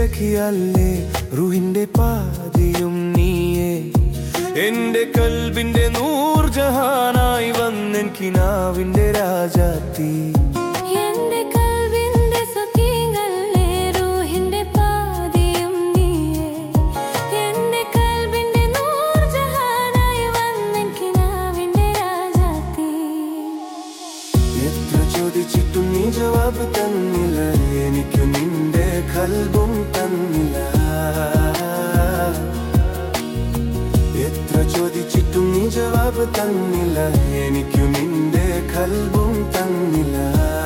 സഖിയല്ലേ റുഹിന്റെ പാതിയും നീയേ എന്റെ കൽബിന്റെ നൂർജഹാനായി വന്നെൻ കിനാവിന്റെ രാജാത്തി എന്റെ കൽവിന്റെ സഖികളേ റൂഹിന്റെ പാതിയും നീയേ എന്റെ കൽവിന്റെ നൂർജഹാനായി വന്നെൻ കിനാവിന്റെ രാജാത്തി എത്ര ചോദിച്ചിട്ടും നീ ജവാബ് തന്നില്ല എനിക്കു നിന്റെ കൽബും തന്നില്ല എത്ര ചോദിച്ചിട്ടും നീ ജവാബ് തന്നില്ല എനിക്കു നിന്റെ കൽബും തന്നില്ല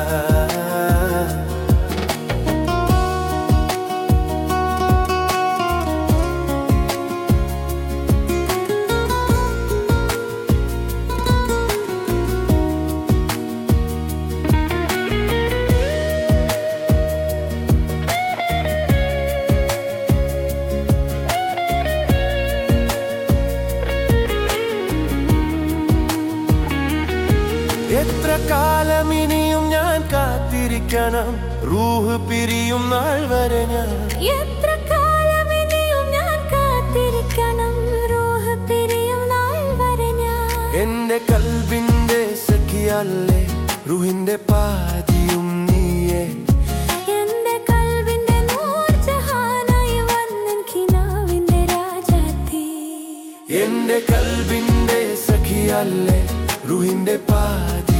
എത്ര കാലം ഇനിയും ഞാൻ കാത്തിരിക്കണം റൂഹ് പിരിയും നാൾ വരെ ഞാൻ എത്ര കാലം ഇനിയും ഞാൻ കാത്തിരിക്കണം റൂഹ് പിരിയും നാൾ വരെ ഞാൻ എന്റെ കൽബിന്റെ സഖിയല്ലേ റൂഹിന്റെ പാതിയും നീയേ എന്റെ കൽവിന്റെ നൂർജഹാനായി വന്നെൻ കിനാവിന്റെ രാജാത്തി എന്റെ കൽബിന്റെ സഖിയല്ലേ റൂഹിന്റെ പാതി